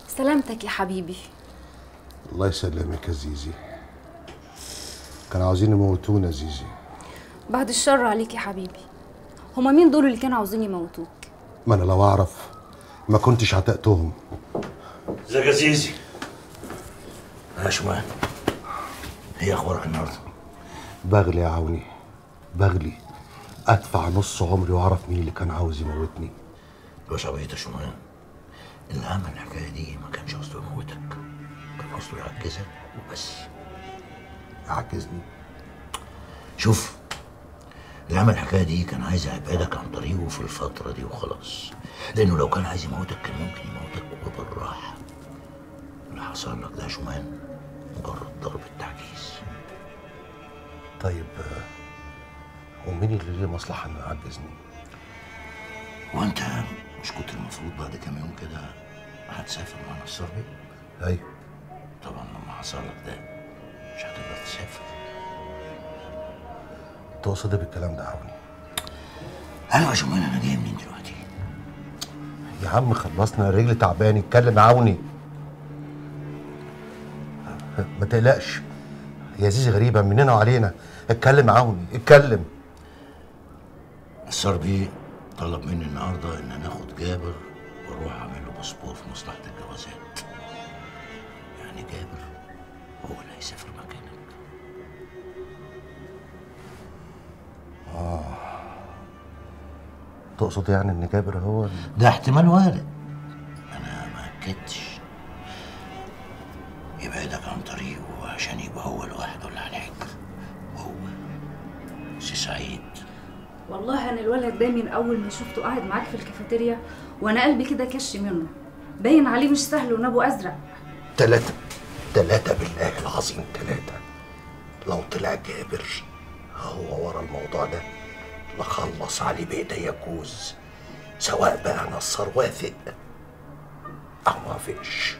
سلامتك يا حبيبي الله يسلمك يا زيزي كانوا عاوزين يموتونا زيزي بعد الشر عليك يا حبيبي هما مين دول اللي كانوا عاوزين يموتوك ما انا لو اعرف ما كنتش عتقتهم ازيك يا زيزي يا شمال هي اخبارك النهارده بغلي يا عوني بغلي ادفع نص عمري واعرف مين اللي كان عاوز يموتني باشا عبيط يا شمال اللي عمل الحكايه دي ما كانش قصده يموتك كان قصده يعجزك وبس عجزني شوف اللي عمل الحكايه دي كان عايز يبعدك عن طريقه في الفتره دي وخلاص لانه لو كان عايز يموتك كان ممكن يموتك وبالراحه اللي حصل لك ده يا شومان مجرد ضرب التعجيز طيب آه، ومين اللي ليه مصلحه انه يعجزني وانت مش كنت المفروض بعد كام يوم كده هتسافر مع نصار بيه ايوه طبعا لما حصل لك ده مش هتقدر تسافر تقصد ايه بالكلام ده يا عوني ايوه يا شمال انا جاي منين دلوقتي يا عم خلصنا الرجل تعبان اتكلم يا عوني ما تقلقش يا زيزي غريبة مننا وعلينا اتكلم يا عوني اتكلم نصار بيه طلب مني النهارده ان انا اخد جابر واروح اعمل له باسبور في مصلحه الجوازات يعني جابر هو اللي هيسافر مكانك تقصد يعني ان جابر هو ال- ده احتمال وارد انا ما اكدتش يبعدك عن طريقه عشان يبقى هو لوحده اللي عليك هو سي سعيد والله انا الولد ده من اول ما شفته قاعد معاك في الكافيتيريا وانا قلبي كده كش منه باين عليه مش سهل ونبو ازرق تلاتة تلاتة بالله العظيم تلاتة لو طلع جابر هو ورا الموضوع ده لخلص عليه بإيديا كوز سواء بقى نصر وافق أو ما وافقش